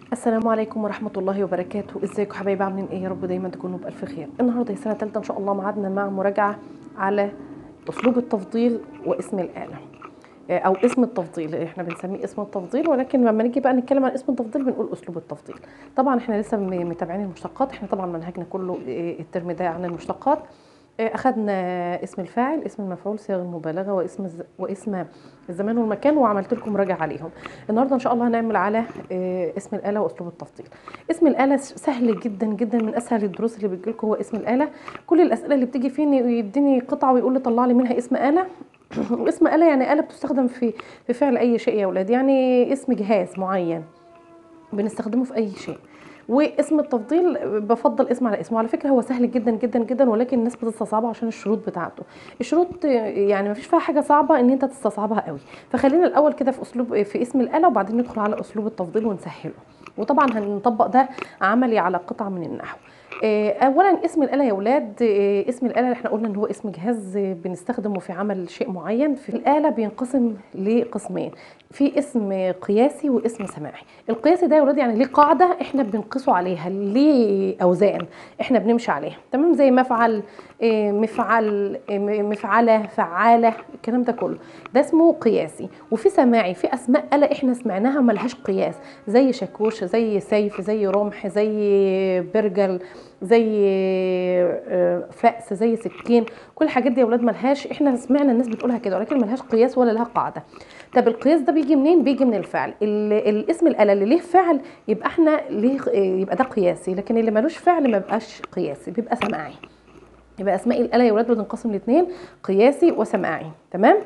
السلام عليكم ورحمة الله وبركاته ازيكم حبايبي عاملين ايه يا رب دايما تكونوا بألف خير النهاردة هي سنة تالتة ان شاء الله معادنا مع مراجعة على اسلوب التفضيل واسم الآلة آه، او اسم التفضيل احنا بنسميه اسم التفضيل ولكن لما نيجي بقى نتكلم عن اسم التفضيل بنقول اسلوب التفضيل طبعا احنا لسه م- متابعين المشتقات احنا طبعا منهجنا كله آه، الترم ده عن المشتقات آه، اخذنا اسم الفاعل اسم المفعول صيغ المبالغه واسم الز... واسم الزمان والمكان وعملت لكم مراجعه عليهم النهارده ان شاء الله هنعمل على آه، اسم الاله واسلوب التفضيل اسم الاله سهل جدا جدا من اسهل الدروس اللي بتجيلكم هو اسم الاله كل الاسئله اللي بتيجي فيه إن يديني قطعه ويقول لي طلع لي منها اسم اله واسم آلة يعني آلة بتستخدم في في فعل أي شيء يا أولاد يعني اسم جهاز معين بنستخدمه في أي شيء واسم التفضيل بفضل اسم على اسمه على فكره هو سهل جدا جدا جدا ولكن الناس بتستصعبه عشان الشروط بتاعته الشروط يعني ما فيش فيها حاجه صعبه ان انت تستصعبها قوي فخلينا الاول كده في اسلوب في اسم الاله وبعدين ندخل على اسلوب التفضيل ونسهله وطبعا هنطبق ده عملي على قطعه من النحو آه، اولا اسم الاله يا اولاد آه، اسم الاله اللي احنا قلنا ان هو اسم جهاز آه، بنستخدمه في عمل شيء معين في الاله بينقسم لقسمين في اسم قياسي واسم سماعي القياسي ده يا ولاد يعني ليه قاعده احنا بنقيسه عليها ليه اوزان احنا بنمشي عليها تمام زي مفعل آه، مفعل آه، م- مفعله فعاله الكلام ده كله ده اسمه قياسي وفي سماعي في اسماء آلة احنا سمعناها ملهاش قياس زي شاكوش زي سيف زي رمح زي برجل زي آه، فأس زي سكين كل الحاجات دي يا ولاد ملهاش احنا سمعنا الناس بتقولها كده ولكن ملهاش قياس ولا لها قاعده طب القياس ده بيجي منين بيجي من الفعل ال- الاسم الاله اللي ليه فعل يبقى احنا ليه يبقى ده قياسي لكن اللي ملوش فعل ما بيبقاش قياسي بيبقى سماعي يبقى اسماء الاله يا ولاد بتنقسم لاثنين قياسي وسماعي تمام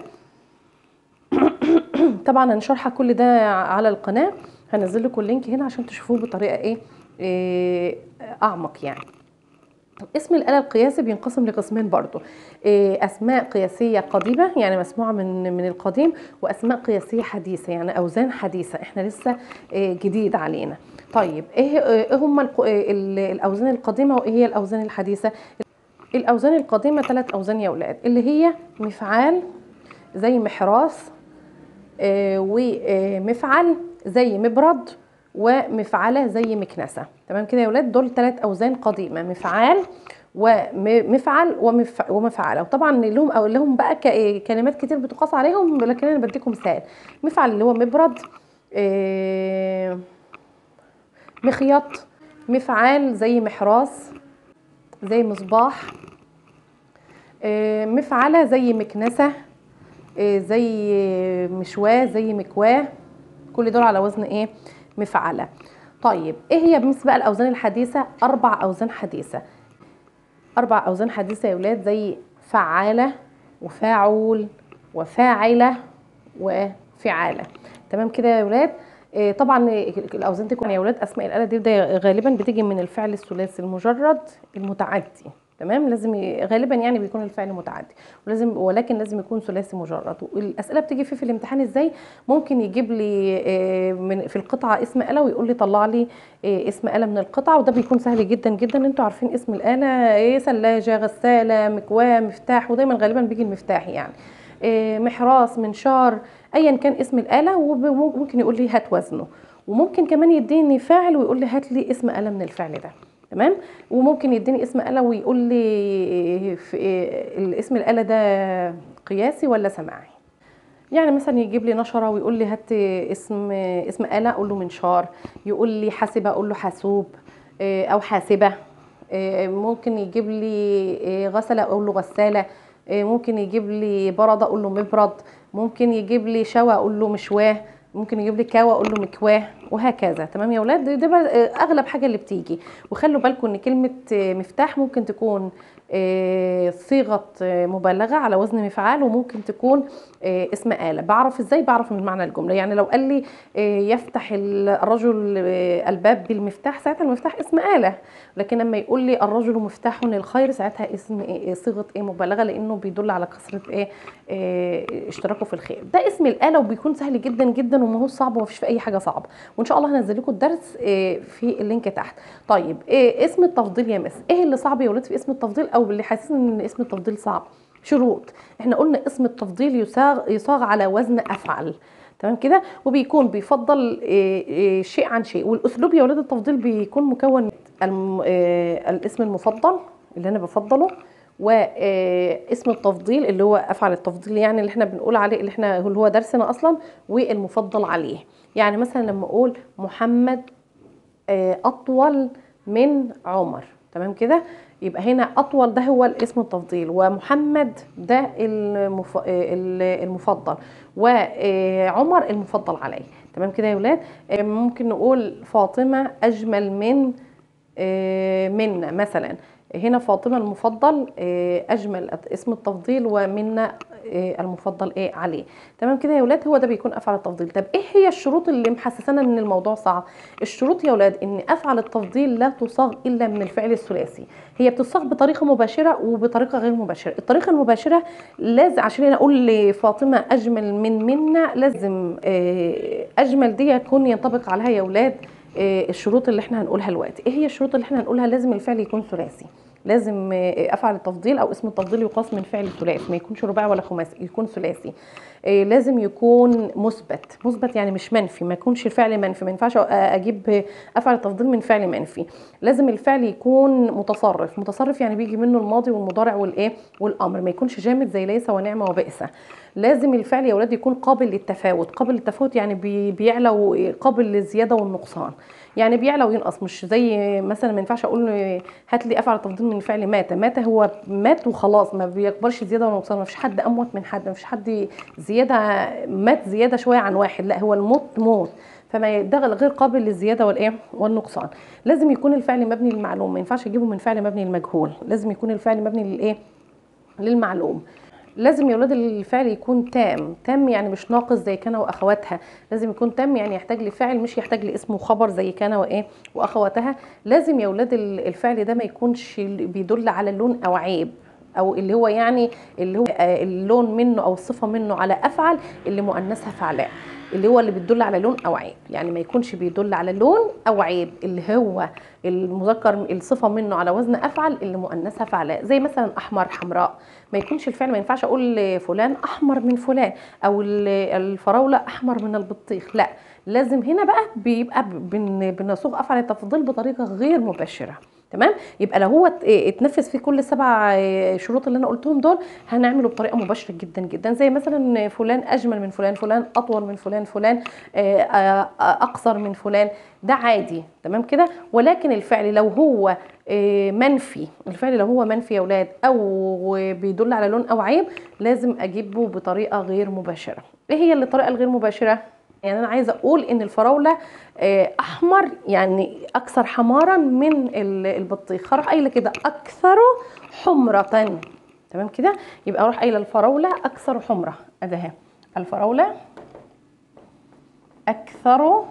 طبعا هنشرح كل ده على القناه هنزل لكم اللينك هنا عشان تشوفوه بطريقه ايه, إيه اعمق يعني اسم الآلة القياسي بينقسم لقسمين برضو إيه، أسماء قياسية قديمة يعني مسموعة من من القديم وأسماء قياسية حديثة يعني أوزان حديثة إحنا لسه إيه، جديد علينا طيب إيه إيه هم الق- إيه ال- الأوزان القديمة وإيه هي الأوزان الحديثة الأوزان القديمة ثلاث أوزان يا أولاد اللي هي مفعال زي محراس آه، ومفعل زي مبرد ومفعله زي مكنسه تمام كده يا ولاد دول ثلاث اوزان قديمه مفعال ومفعل ومف... ومفعله وطبعا لهم او لهم بقى ك... كلمات كتير بتقاس عليهم لكن انا بديكم مثال مفعل اللي هو مبرد آه، مخيط مفعال زي محراس زي مصباح آه، مفعله زي مكنسه آه، زي مشواه زي مكواه كل دول على وزن ايه مفعله طيب ايه هي بالنسبه بقى الاوزان الحديثه اربع اوزان حديثه اربع اوزان حديثه يا ولاد زي فعاله وفاعول وفاعله وفعاله تمام كده يا ولاد آه، طبعا الاوزان دي كلها يا ولاد اسماء الاله دي ده غالبا بتيجي من الفعل الثلاثي المجرد المتعدي تمام لازم ي- غالبا يعني بيكون الفعل متعدي ولازم ولكن لازم يكون ثلاثي مجرد والاسئله بتيجي فيه في الامتحان ازاي ممكن يجيب لي آه، من في القطعه اسم اله ويقول لي طلع لي آه، اسم اله من القطعه وده بيكون سهل جدا جدا انتوا عارفين اسم الاله ايه ثلاجه غساله مكواه مفتاح ودايما غالبا بيجي المفتاح يعني آه، محراس منشار ايا كان اسم الاله وممكن يقول لي هات وزنه وممكن كمان يديني فاعل ويقول لي هات لي اسم اله من الفعل ده تمام وممكن يديني اسم آلة ويقول لي في الاسم الآلة ده قياسي ولا سماعي يعني مثلا يجيب لي نشرة ويقول لي هات اسم اسم آلة اقول له منشار يقول لي حاسبة اقول له حاسوب آه، او حاسبة آه، ممكن يجيب لي آه، غسلة اقول له غسالة آه، ممكن يجيب لي برد اقول له مبرد ممكن يجيب لي شوى اقول له مشواه ممكن يجيب لي كاوى اقول له مكواه وهكذا تمام يا اولاد ده بقى اغلب حاجه اللي بتيجي وخلوا بالكم ان كلمه مفتاح ممكن تكون آه، صيغه آه، مبالغه على وزن مفعال وممكن تكون آه، اسم آلة بعرف ازاي بعرف من معنى الجمله يعني لو قال لي آه، يفتح الرجل آه، الباب بالمفتاح ساعتها المفتاح اسم آلة لكن لما يقول لي الرجل مفتاح للخير ساعتها اسم إيه صيغه ايه مبالغه لانه بيدل على كثره ايه آه، اشتراكه في الخير ده اسم الآلة وبيكون سهل جدا جدا وما هو صعب ومفيش في اي حاجه صعبه وان شاء الله هنزل لكم الدرس آه، في اللينك تحت طيب إيه اسم التفضيل يا مس ايه اللي صعب يا ولاد في اسم التفضيل او اللي حاسين ان اسم التفضيل صعب شروط احنا قلنا اسم التفضيل يصاغ يصاغ على وزن افعل تمام كده وبيكون بيفضل آه، آه، شيء عن شيء والاسلوب يا ولاد التفضيل بيكون مكون من الم- آه، الاسم المفضل اللي انا بفضله واسم التفضيل اللي هو افعل التفضيل يعني اللي احنا بنقول عليه اللي احنا اللي هو درسنا اصلا والمفضل عليه يعني مثلا لما اقول محمد آه، اطول من عمر تمام كده يبقى هنا اطول ده هو الاسم التفضيل ومحمد ده المف... آه، ال- المفضل وعمر المفضل عليه تمام كده يا ولاد آه، ممكن نقول فاطمه اجمل من آه، منا مثلا هنا فاطمه المفضل آه، اجمل اسم التفضيل ومنا آه، المفضل ايه عليه تمام كده يا ولاد هو ده بيكون افعل التفضيل طب ايه هي الشروط اللي محسسانا ان الموضوع صعب الشروط يا ولاد ان افعل التفضيل لا تصاغ الا من الفعل الثلاثي هي بتصاغ بطريقه مباشره وبطريقه غير مباشره الطريقه المباشره لازم عشان انا اقول لفاطمه اجمل من منا لازم آه، اجمل دي يكون ينطبق عليها يا ولاد آه، الشروط اللي احنا هنقولها دلوقتي ايه هي الشروط اللي احنا هنقولها لازم الفعل يكون ثلاثي لازم آه، افعل التفضيل او اسم التفضيل يقاس من فعل ثلاثي ما يكونش رباعي ولا خماسي يكون ثلاثي آه، لازم يكون مثبت مثبت يعني مش منفي ما يكونش الفعل منفي ما ينفعش أ- اجيب افعل التفضيل من فعل منفي لازم الفعل يكون متصرف متصرف يعني بيجي منه الماضي والمضارع والايه والامر ما يكونش جامد زي ليس ونعمه وبئس لازم الفعل يا ولاد يكون قابل للتفاوت قابل للتفاوت يعني بي- بيعلى وقابل للزياده والنقصان يعني بيعلى وينقص مش زي مثلا ما ينفعش اقول هات لي افعل التفضيل من فعل مات مات هو مات وخلاص ما بيقبلش زياده ولا نقصان ما فيش حد اموت من حد ما فيش حد زياده مات زياده شويه عن واحد لا هو الموت موت فما ده غير قابل للزياده والايه والنقصان لازم يكون الفعل مبني للمعلوم ما ينفعش اجيبه من فعل مبني للمجهول لازم يكون الفعل مبني للايه للمعلوم لازم يا ولاد الفعل يكون تام تام يعني مش ناقص زي كان واخواتها لازم يكون تام يعني يحتاج لفعل مش يحتاج لاسم وخبر زي كان وايه واخواتها لازم يا ولاد ال- الفعل ده ما يكونش بيدل على اللون او عيب او اللي هو يعني اللي هو آه، اللون منه او الصفه منه على افعل اللي مؤنثها فعلاء اللي هو اللي بيدل على لون او عيب يعني ما يكونش بيدل على لون او عيب اللي هو المذكر الصفه منه على وزن افعل اللي مؤنثها فعلاء زي مثلا احمر حمراء ما يكونش الفعل ما ينفعش اقول فلان احمر من فلان او ال- الفراوله احمر من البطيخ لا لازم هنا بقى بيبقى بن- بنصوغ افعل التفضيل بطريقه غير مباشره تمام يبقى لو هو ات- اتنفذ في كل سبع اه، شروط اللي انا قلتهم دول هنعمله بطريقه مباشره جدا جدا زي مثلا فلان اجمل من فلان فلان اطول من فلان فلان اه، اه، اقصر من فلان ده عادي تمام كده ولكن الفعل لو هو اه، منفي الفعل لو هو منفي يا اولاد او بيدل على لون او عيب لازم اجيبه بطريقه غير مباشره ايه هي اللي الطريقه الغير مباشره يعني انا عايزه اقول ان الفراوله آه، احمر يعني اكثر حمارا من ال- البطيخ هروح قايله كده اكثر حمره تمام كده يبقى اروح قايله الفراوله اكثر حمره ادي اهي الفراوله اكثر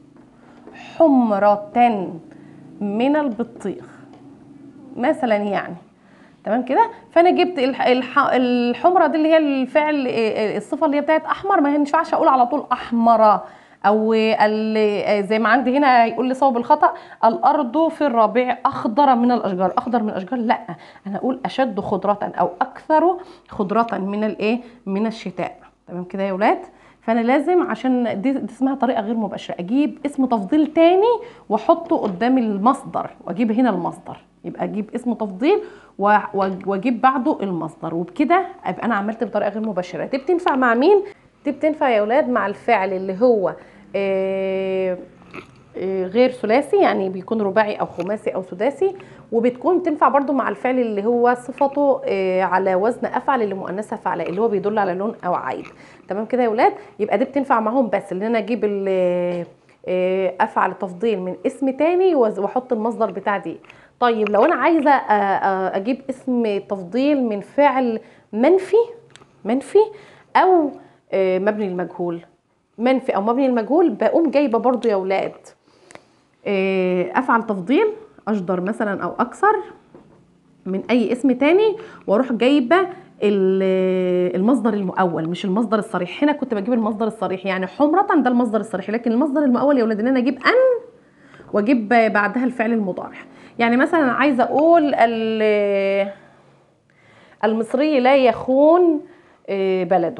حمره من البطيخ مثلا يعني تمام كده فانا جبت الح- الح- الحمره دي اللي هي الفعل آه، الصفه اللي هي بتاعت احمر ما ينفعش اقول على طول احمره او ال- زي ما عندي هنا يقول لي صواب الخطا الارض في الربيع اخضر من الاشجار اخضر من الاشجار لا انا اقول اشد خضره او اكثر خضره من الايه من الشتاء تمام كده يا ولاد فانا لازم عشان دي, دي اسمها طريقه غير مباشره اجيب اسم تفضيل تاني واحطه قدام المصدر واجيب هنا المصدر يبقى اجيب اسم تفضيل و- و- واجيب بعده المصدر وبكده ابقى انا عملت بطريقه غير مباشره دي بتنفع مع مين دي بتنفع يا اولاد مع الفعل اللي هو آه، آه، غير ثلاثي يعني بيكون رباعي او خماسي او سداسي وبتكون تنفع برضو مع الفعل اللي هو صفته آه، على وزن افعل اللي مؤنثه فعلاء اللي هو بيدل على لون او عيب تمام كده يا ولاد يبقى دي بتنفع معاهم بس ان انا اجيب ال- آه، افعل تفضيل من اسم تاني وز- واحط المصدر بتاع دي طيب لو انا عايزه آه، آه، اجيب اسم تفضيل من فعل منفي منفي او آه، مبني المجهول منفي او مبني المجهول بقوم جايبه برضو يا ولاد آه، افعل تفضيل اشجر مثلا او اكثر من اي اسم تاني واروح جايبه ال- المصدر المؤول مش المصدر الصريح هنا كنت بجيب المصدر الصريح يعني حمرة ده المصدر الصريح لكن المصدر المؤول يا ولاد ان انا اجيب ان واجيب بعدها الفعل المضارع يعني مثلا عايزه اقول ال- المصري لا يخون آه، بلده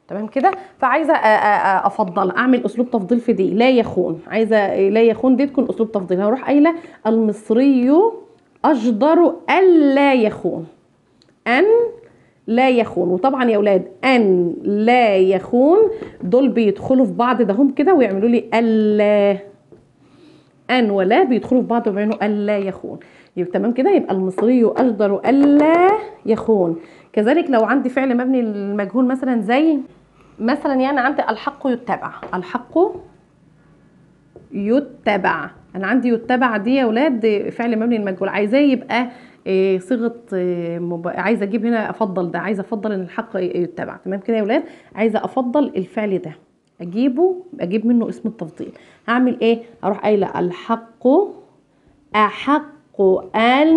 تمام كده فعايزه أ- أ- أ- افضل اعمل اسلوب تفضيل في دي لا يخون عايزه لا يخون دي تكون اسلوب تفضيل هروح قايله المصري اجدر الا يخون ان لا يخون وطبعا يا اولاد ان لا يخون دول بيدخلوا في بعض ده هم كده ويعملوا لي الا ان ولا بيدخلوا في بعض وبيعملوا الا يخون يبقى تمام كده يبقى المصري اجدر الا يخون كذلك لو عندي فعل مبني للمجهول مثلا زي مثلا يعني عندي الحق يتبع الحق يتبع انا عندي يتبع دي يا اولاد فعل مبني للمجهول عايزاه يبقى إيه، صيغه إيه، مب... عايزه اجيب هنا افضل ده عايزه افضل ان الحق يتبع تمام كده يا اولاد عايزه افضل الفعل ده اجيبه اجيب منه اسم التفضيل هعمل ايه اروح قايله الحق احق ان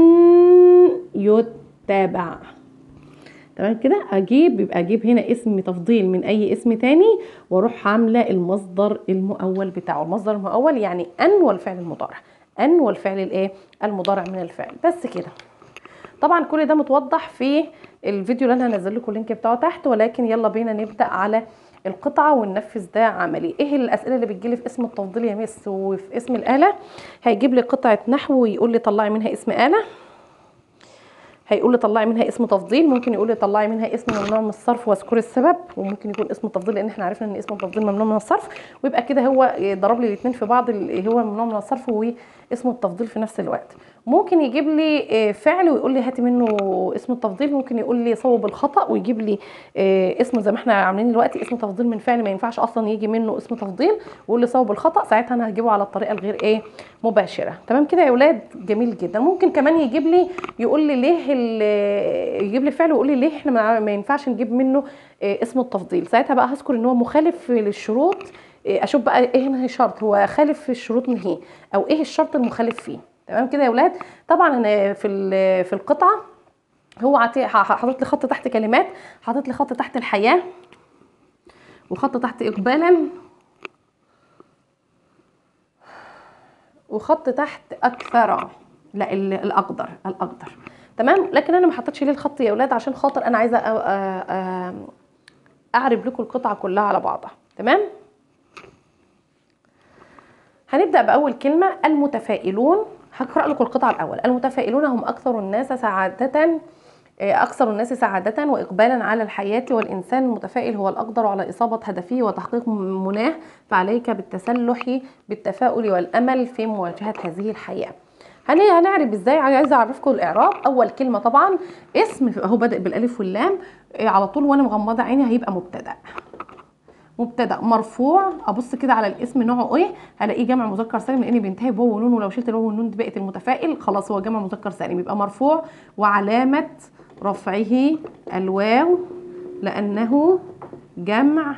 يتبع تمام كده اجيب يبقى اجيب هنا اسم تفضيل من اي اسم تاني واروح عامله المصدر المؤول بتاعه المصدر المؤول يعني ان والفعل المضارع ان والفعل الايه المضارع من الفعل بس كده طبعا كل ده متوضح في الفيديو اللي انا هنزل لكم اللينك بتاعه تحت ولكن يلا بينا نبدا على القطعه وننفذ ده عملي ايه الاسئله اللي بتجيلي في اسم التفضيل يا مس وفي اسم الاله هيجيب لي قطعه نحو ويقول لي طلعي منها اسم اله هيقول لي طلعي منها اسم تفضيل ممكن يقول لي طلعي منها اسم ممنوع من الصرف واذكري السبب وممكن يكون اسم تفضيل لان احنا عرفنا ان اسم التفضيل ممنوع من الصرف ويبقى كده هو ضرب لي الاثنين في بعض اللي هو ممنوع من الصرف واسم التفضيل في نفس الوقت ممكن يجيب لي آه، فعل ويقول لي هاتي منه اسم التفضيل ممكن يقول لي صوب الخطا ويجيب لي آه، اسم زي ما احنا عاملين دلوقتي اسم تفضيل من فعل ما ينفعش اصلا يجي منه اسم تفضيل ويقول لي صوب الخطا ساعتها انا هجيبه على الطريقه الغير ايه مباشره تمام كده يا اولاد جميل جدا ممكن كمان يجيب لي يقول لي ليه ال- يجيب لي فعل ويقول لي ليه احنا ما- ما ينفعش نجيب منه آه، اسم التفضيل ساعتها بقى هذكر ان هو مخالف للشروط آه، اشوف بقى ايه هنا شرط هو خالف في الشروط من هي او ايه الشرط المخالف فيه تمام كده يا اولاد طبعا انا في ال- في القطعه هو عطي- ح- ح- حاطط لي خط تحت كلمات حاطط لي خط تحت الحياه وخط تحت اقبالا وخط تحت اكثر لا ال- الاقدر الاقدر تمام لكن انا ما حطيتش ليه الخط يا اولاد عشان خاطر انا عايزه أ- أ- أ- اعرب لكم القطعه كلها على بعضها تمام هنبدا باول كلمه المتفائلون هقرا لكم القطعه الاول المتفائلون هم اكثر الناس سعاده آه، أكثر الناس سعادة وإقبالا على الحياة والإنسان المتفائل هو الأقدر على إصابة هدفه وتحقيق مناه فعليك بالتسلح بالتفاؤل والأمل في مواجهة هذه الحياة هن- هنعرف ازاي عايزه اعرفكم الاعراب اول كلمه طبعا اسم اهو بادئ بالالف واللام آه، على طول وانا مغمضه عيني هيبقى مبتدا مبتدا مرفوع ابص كده على الاسم نوعه ايه هلاقيه جمع مذكر سالم لان بينتهي بواو ونون ولو شلت الواو والنون دي بقت المتفائل خلاص هو جمع مذكر سالم يبقى مرفوع وعلامه رفعه الواو لانه جمع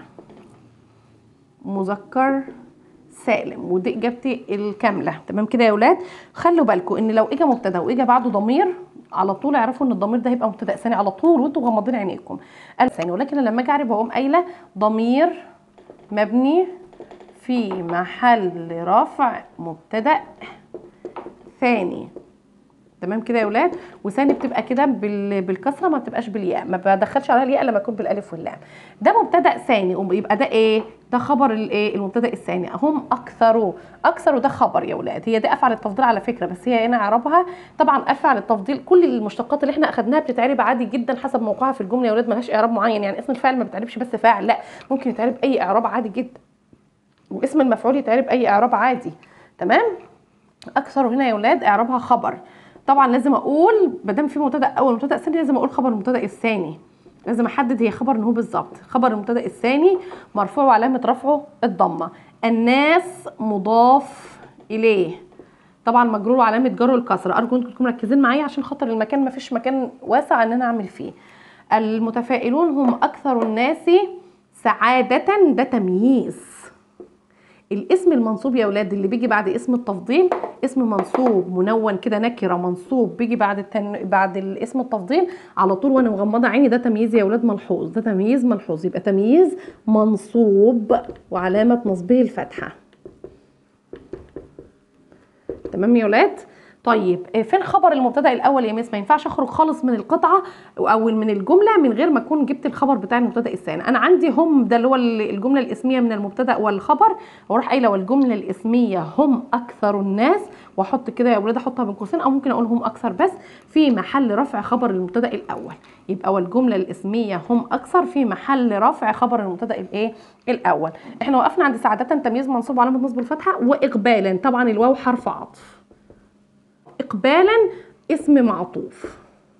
مذكر سالم ودي اجابتي الكامله تمام كده يا اولاد خلوا بالكم ان لو اجى مبتدا واجى بعده ضمير على طول اعرفوا ان الضمير ده هيبقى مبتدا ثاني على طول وانتوا مغمضين عينيكم ثاني ولكن لما اجي اعرف بقوم قايله ضمير مبني في محل رفع مبتدا ثاني تمام كده يا ولاد وثاني بتبقى كده بال- بالكسره ما بتبقاش بالياء ما بدخلش عليها الياء لما يكون بالالف واللام ده مبتدا ثاني يبقى ده ايه ده خبر الايه المبتدا الثاني هم اكثر اكثر وده خبر يا ولاد هي دي افعل التفضيل على فكره بس هي هنا اعرابها طبعا افعل التفضيل كل المشتقات اللي احنا اخدناها بتتعرب عادي جدا حسب موقعها في الجمله يا ولاد ملهاش اعراب معين يعني اسم الفاعل ما بتعربش بس فاعل لا ممكن يتعرب اي اعراب عادي جدا واسم المفعول يتعرب اي اعراب عادي تمام اكثر هنا يا ولاد اعرابها خبر طبعا لازم اقول ما دام في مبتدا اول مبتدا ثاني لازم اقول خبر المبتدا الثاني لازم احدد هي خبر ان هو بالظبط خبر المبتدا الثاني مرفوع وعلامه رفعه الضمه الناس مضاف اليه طبعا مجرور وعلامه جره الكسره ارجو انكم تكونوا مركزين معايا عشان خاطر المكان ما فيش مكان واسع ان انا اعمل فيه المتفائلون هم اكثر الناس سعاده ده تمييز الاسم المنصوب يا اولاد اللي بيجي بعد اسم التفضيل اسم منصوب منون كده نكره منصوب بيجي بعد التن... بعد الاسم التفضيل على طول وانا مغمضه عيني ده تمييز يا اولاد ملحوظ ده تمييز ملحوظ يبقى تمييز منصوب وعلامه نصبه الفتحه تمام يا ولاد طيب آه، فين خبر المبتدا الاول يا مس ما ينفعش اخرج خالص من القطعه او من الجمله من غير ما اكون جبت الخبر بتاع المبتدا الثاني انا عندي هم ده اللي هو الجمله الاسميه من المبتدا والخبر واروح قايله والجمله الاسميه هم اكثر الناس واحط كده يا اولاد احطها بين قوسين او ممكن اقول هم اكثر بس في محل رفع خبر المبتدا الاول يبقى والجمله الاسميه هم اكثر في محل رفع خبر المبتدا الايه الاول احنا وقفنا عند سعاده تمييز منصوب علامه نصب الفتحه واقبالا طبعا الواو حرف عطف اقبالا اسم معطوف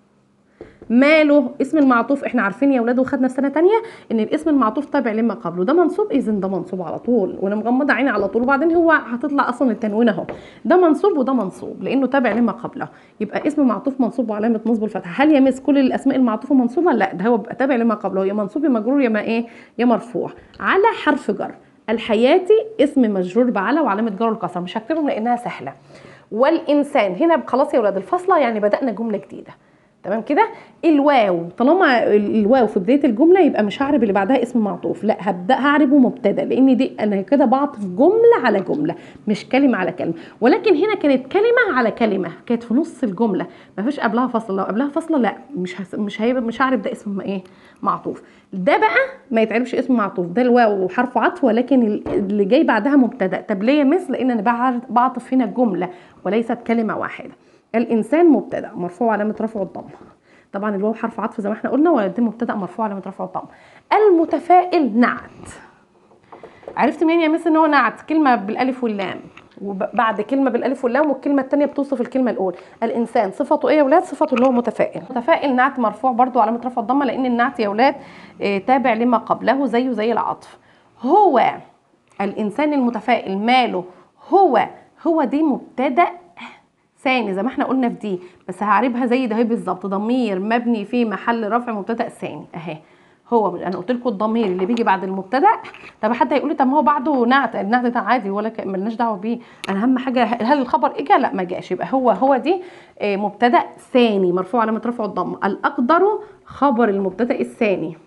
ماله اسم المعطوف احنا عارفين يا ولاد وخدنا في سنه تانية ان الاسم المعطوف تابع لما قبله ده منصوب اذا ده منصوب على طول وانا مغمضه عيني على طول وبعدين هو هتطلع اصلا التنوين اهو ده منصوب وده منصوب لانه تابع لما قبله يبقى اسم معطوف منصوب وعلامه نصب الفتحه هل يمس كل الاسماء المعطوفه منصوبه لا ده هو بيبقى تابع لما قبله يا منصوب يا مجرور يا ما ايه يا مرفوع على حرف جر الحياتي اسم مجرور بعلى وعلامه جر الكسر مش هكتبهم لانها سهله والانسان هنا خلاص يا ولاد الفاصله يعني بدانا جمله جديده تمام كده الواو طالما الواو في بدايه الجمله يبقى مش هعرب اللي بعدها اسم معطوف لا هبدا هعربه مبتدا لان دي انا كده بعطف جمله على جمله مش كلمه على كلمه ولكن هنا كانت كلمه على كلمه كانت في نص الجمله ما فيش قبلها فصل لو قبلها فصله لا مش هس... مش هيبقى مش هعرب ده اسم ايه معطوف ده بقى ما يتعرفش اسم معطوف ده الواو حرف عطف ولكن اللي جاي بعدها مبتدا طب ليه مثل لان انا بعطف هنا جمله وليست كلمه واحده الانسان مبتدا مرفوع علامه رفعه الضمه طبعا الواو حرف عطف زي ما احنا قلنا والدين مبتدا مرفوع علامه رفعه الضمه المتفائل نعت عرفت منين يا مس ان هو نعت كلمه بالالف واللام وبعد كلمه بالالف واللام والكلمه الثانيه بتوصف الكلمه الاولى الانسان صفته ايه يا اولاد صفته اللي هو متفائل متفائل نعت مرفوع برضو علامه رفع الضمه لان النعت يا اولاد اه تابع لما قبله زيه زي العطف هو الانسان المتفائل ماله هو هو دي مبتدا ثاني زي ما احنا قلنا في دي بس هعربها زي ده بالظبط ضمير مبني في محل رفع مبتدا ثاني اهي هو انا قلت لكم الضمير اللي بيجي بعد المبتدا طب حد هيقول لي طب ما هو بعده نعت النعت ده عادي ولا ملناش دعوه بيه انا اهم حاجه هل الخبر اجى لا ما جاش يبقى هو هو دي مبتدا ثاني مرفوع علامه رفع الضمه الاقدر خبر المبتدا الثاني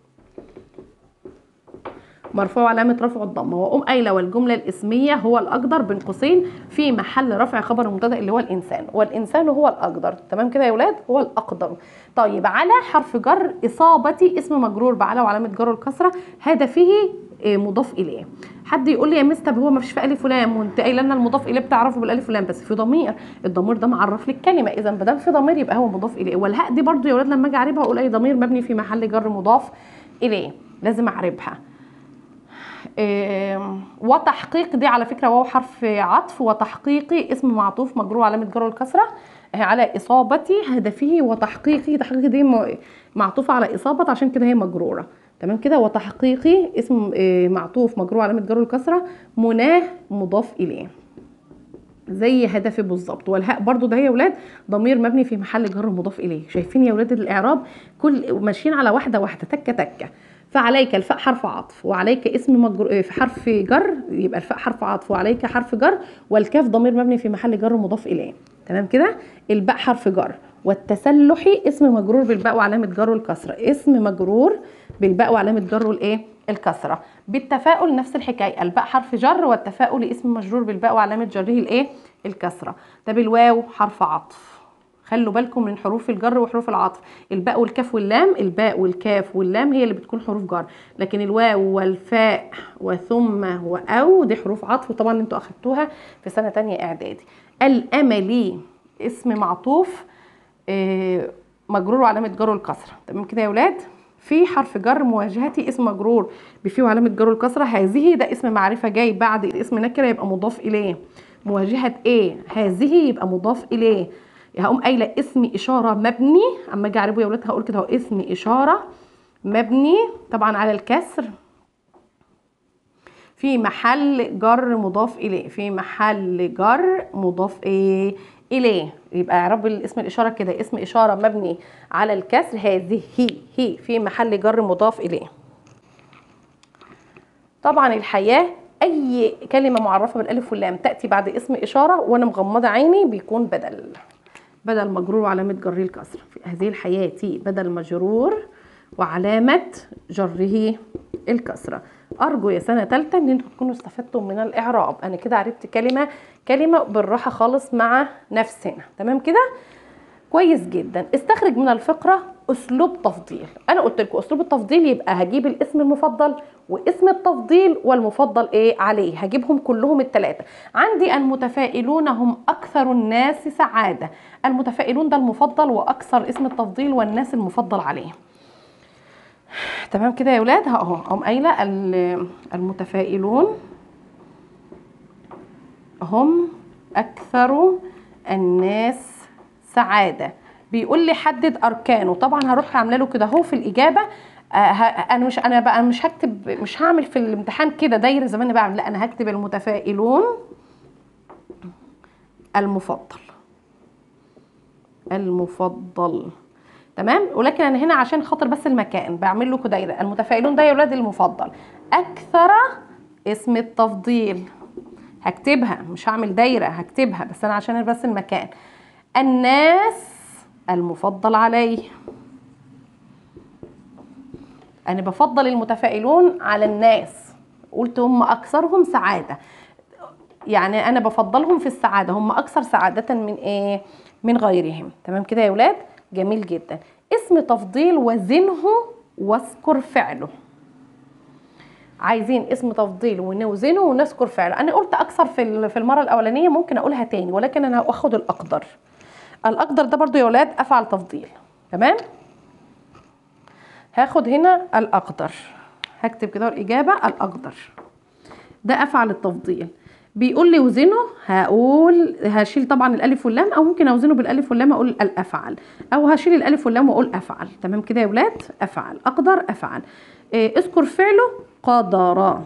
مرفوع علامة رفع الضمة وأقوم قايلة والجملة الاسمية هو الأقدر بين قوسين في محل رفع خبر المبتدأ اللي هو الإنسان والإنسان هو الأقدر تمام كده يا ولاد هو الأقدر طيب على حرف جر إصابتي اسم مجرور بعلى وعلامة جر الكسرة هدفه مضاف إليه حد يقول لي يا مس طب هو ما فيش في الف ولام وانت قايله لنا المضاف اليه بتعرفه بالالف ولام بس في ضمير الضمير ده معرف لك كلمه اذا ما دام في ضمير يبقى هو مضاف اليه والهاء دي برده يا ولاد لما اجي اعربها اقول اي ضمير مبني في محل جر مضاف اليه لازم اعربها إيه وتحقيق دي على فكره واو حرف عطف وتحقيقي اسم معطوف مجرور علامه جر الكسره على اصابتي هدفه وتحقيقي تحقيقي دي معطوفه على اصابه عشان كده هي مجروره تمام كده وتحقيقي اسم إيه معطوف مجرور علامه جر الكسره مناه مضاف اليه زي هدفي بالظبط والهاء برضو ده يا ولاد ضمير مبني في محل جر مضاف اليه شايفين يا ولاد الاعراب كل ماشيين على واحده واحده تكه تكه فعليك الفاء حرف عطف وعليك اسم مجر... في حرف جر يبقى الفاء حرف عطف وعليك حرف جر والكاف ضمير مبني في محل جر مضاف اليه تمام كده الباء حرف جر والتسلحي اسم مجرور بالباء وعلامه جره الكسره اسم مجرور بالباء وعلامه جره الايه الكسره بالتفاؤل نفس الحكايه الباء حرف جر والتفاؤل اسم مجرور بالباء وعلامه جره الايه الكسره طب الواو حرف عطف خلوا بالكم من حروف الجر وحروف العطف الباء والكاف واللام الباء والكاف واللام هي اللي بتكون حروف جر لكن الواو والفاء وثم واو دي حروف عطف طبعا انتوا اخدتوها في سنه تانية اعدادي الاملي اسم معطوف مجرور وعلامه جره الكسره تمام كده يا ولاد في حرف جر مواجهتي اسم مجرور بفيه وعلامه جره الكسره هذه ده اسم معرفه جاي بعد اسم نكره يبقى مضاف اليه مواجهه ايه هذه يبقى مضاف اليه هقوم قايله اسم اشاره مبني اما اجي اعربه يا ولاد هقول كده اهو اسم اشاره مبني طبعا على الكسر في محل جر مضاف اليه في محل جر مضاف ايه اليه يبقى اعرب الاسم الاشاره كده اسم اشاره مبني على الكسر هذه هي هي في محل جر مضاف اليه طبعا الحياه اي كلمه معرفه بالالف واللام تاتي بعد اسم اشاره وانا مغمضه عيني بيكون بدل بدل مجرور وعلامة جره الكسر في هذه الحياة بدل مجرور وعلامة جره الكسرة ارجو يا سنه ثالثه ان انتوا تكونوا استفدتم من الاعراب انا كده عرفت كلمه كلمه بالراحه خالص مع نفسنا تمام كده كويس جدا استخرج من الفقره اسلوب تفضيل انا قلت لكم اسلوب التفضيل يبقى هجيب الاسم المفضل واسم التفضيل والمفضل ايه عليه هجيبهم كلهم الثلاثه عندي المتفائلون هم اكثر الناس سعاده المتفائلون ده المفضل واكثر اسم التفضيل والناس المفضل عليه تمام كده يا ولاد اهو اقوم قايله ال- المتفائلون هم اكثر الناس سعاده بيقول لي حدد اركانه طبعا هروح عامله له كده اهو في الاجابه آه، ه- انا مش انا بقى مش هكتب مش هعمل في الامتحان كده دايره زي ما انا بعمل لا انا هكتب المتفائلون المفضل المفضل تمام ولكن انا هنا عشان خاطر بس المكان بعمل له دايره المتفائلون ده يا ولاد المفضل اكثر اسم التفضيل هكتبها مش هعمل دايره هكتبها بس انا عشان بس المكان الناس المفضل عليه انا بفضل المتفائلون على الناس قلت هم اكثرهم سعاده يعني انا بفضلهم في السعاده هم اكثر سعاده من ايه من غيرهم تمام كده يا ولاد جميل جدا اسم تفضيل وزنه واذكر فعله عايزين اسم تفضيل ونوزنه ونذكر فعله انا قلت اكثر في ال- في المره الاولانيه ممكن اقولها تاني ولكن انا هاخد الاقدر الاقدر ده برضو يا ولاد افعل تفضيل تمام هاخد هنا الاقدر هكتب كده الاجابه الاقدر ده افعل التفضيل بيقول لي وزنه هقول هشيل طبعا الالف واللام او ممكن اوزنه بالالف واللام اقول الافعل او هشيل الالف واللام واقول افعل تمام كده يا ولاد افعل اقدر افعل إيه اذكر فعله قدر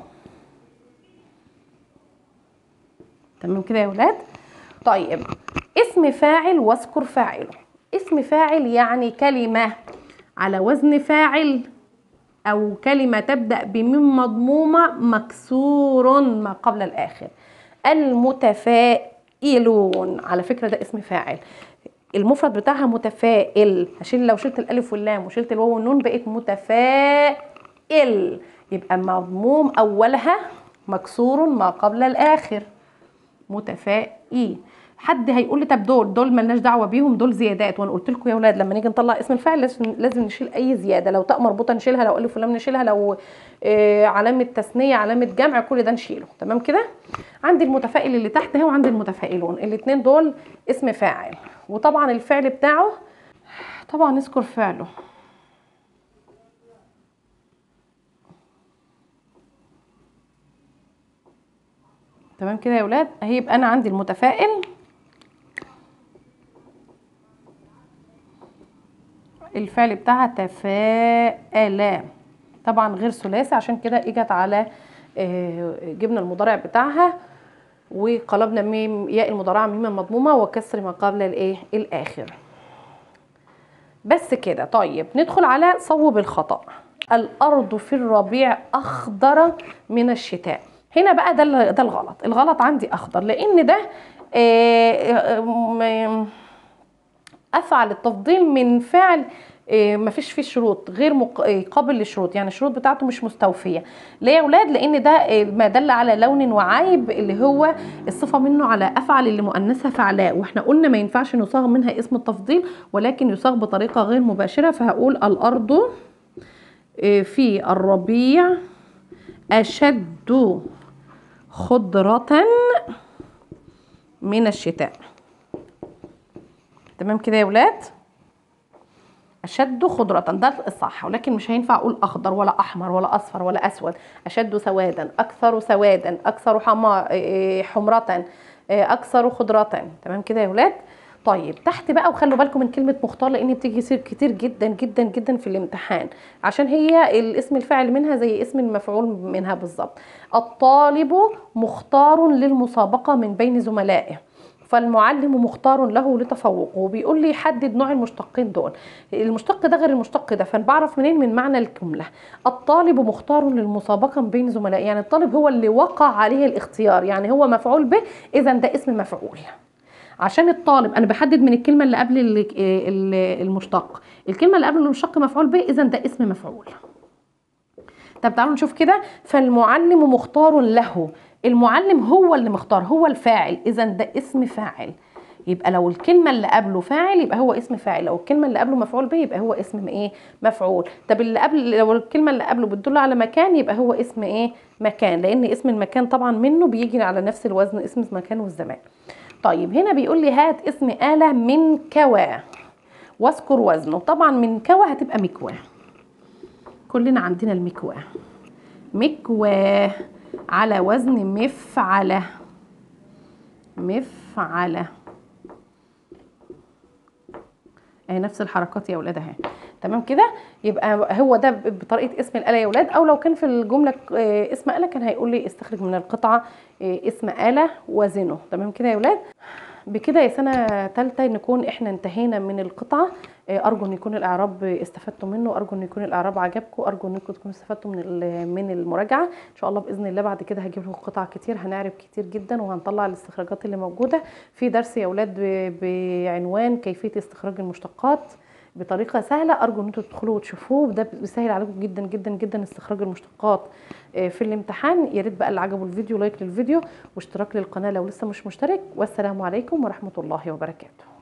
تمام كده يا ولاد طيب اسم فاعل واذكر فاعله اسم فاعل يعني كلمه على وزن فاعل أو كلمة تبدأ بميم مضمومة مكسور ما قبل الآخر المتفائلون على فكرة ده اسم فاعل المفرد بتاعها متفائل هشيل لو شلت الألف واللام وشلت الواو والنون بقت متفائل يبقى مضموم أولها مكسور ما قبل الآخر متفائل حد هيقول لي طب دول دول ملناش دعوه بيهم دول زيادات وانا قلت لكم يا اولاد لما نيجي نطلع اسم الفاعل لازم لازم نشيل اي زياده لو تاء مربوطه نشيلها لو الف ولام نشيلها لو آه علامه تثنيه علامه جمع كل ده نشيله تمام كده عندي المتفائل اللي تحت اهو وعندي المتفائلون الاثنين دول اسم فاعل وطبعا الفعل بتاعه طبعا نذكر فعله تمام كده يا ولاد هيبقى انا عندي المتفائل الفعل بتاعها تفاءل طبعا غير ثلاثي عشان كده اجت على آه، جبنا المضارع بتاعها وقلبنا ميم ياء المضارعه ميما مضمومه وكسر ما قبل الايه الاخر بس كده طيب ندخل على صوب الخطأ الأرض في الربيع أخضر من الشتاء هنا بقى ده ال- ده الغلط الغلط عندي أخضر لأن ده آه، آه، م- افعل التفضيل من فعل آه، مفيش فيه شروط غير مق... آه، قابل للشروط يعني الشروط بتاعته مش مستوفيه ليه يا اولاد لان ده آه، ما دل على لون وعيب اللي هو الصفه منه على افعل اللي مؤنثه فعلاء واحنا قلنا ما ينفعش نصاغ منها اسم التفضيل ولكن يصاغ بطريقه غير مباشره فهقول الارض آه، في الربيع اشد خضره من الشتاء تمام كده يا ولاد اشد خضرة ده الصح ولكن مش هينفع اقول اخضر ولا احمر ولا اصفر ولا اسود اشد سوادا اكثر سوادا اكثر حما إيه، حمرة إيه، اكثر خضرة تمام كده يا ولاد طيب تحت بقى وخلوا بالكم من كلمة مختار لان بتيجي كتير كتير جدا جدا جدا في الامتحان عشان هي الاسم الفاعل منها زي اسم المفعول منها بالظبط الطالب مختار للمسابقة من بين زملائه فالمعلم مختار له لتفوقه وبيقول لي حدد نوع المشتقين دول المشتق ده غير المشتق ده فانا بعرف منين من معنى الجمله الطالب مختار للمسابقه من بين زملائه يعني الطالب هو اللي وقع عليه الاختيار يعني هو مفعول به اذا ده اسم مفعول عشان الطالب انا بحدد من الكلمه اللي قبل ال- ال- المشتق الكلمه اللي قبل المشتق مفعول به اذا ده اسم مفعول طب تعالوا نشوف كده فالمعلم مختار له المعلم هو اللي مختار هو الفاعل اذا ده اسم فاعل يبقى لو الكلمه اللي قبله فاعل يبقى هو اسم فاعل لو الكلمه اللي قبله مفعول به يبقى هو اسم ايه مفعول طب اللي قبل لو الكلمه اللي قبله بتدل على مكان يبقى هو اسم ايه مكان لان اسم المكان طبعا منه بيجي على نفس الوزن اسم المكان والزمان طيب هنا بيقول لي هات اسم آلة من كوى واذكر وزنه طبعا من كوى هتبقى مكوى كلنا عندنا المكوى مكوى على وزن مفعلة مفعلة اهي نفس الحركات يا ولاد اهي تمام كده يبقى هو ده بطريقه اسم الاله يا ولاد او لو كان في الجمله آه، اسم اله كان هيقول لي استخرج من القطعه آه، اسم اله وزنه تمام كده يا ولاد بكده يا سنه ثالثه نكون احنا انتهينا من القطعه آه، ارجو ان يكون الاعراب استفدتوا منه ارجو ان يكون الاعراب عجبكم ارجو انكم تكونوا استفدتوا من ال- من المراجعه ان شاء الله باذن الله بعد كده هجيب لكم قطع كتير هنعرب كتير جدا وهنطلع الاستخراجات اللي موجوده في درس يا اولاد ب- بعنوان كيفيه استخراج المشتقات بطريقه سهله ارجو ان انتوا تدخلوا وتشوفوه ده بيسهل عليكم جدا جدا جدا استخراج المشتقات آه، في الامتحان يا ريت بقى اللي عجبه الفيديو لايك للفيديو واشتراك للقناه لو لسه مش مشترك والسلام عليكم ورحمه الله وبركاته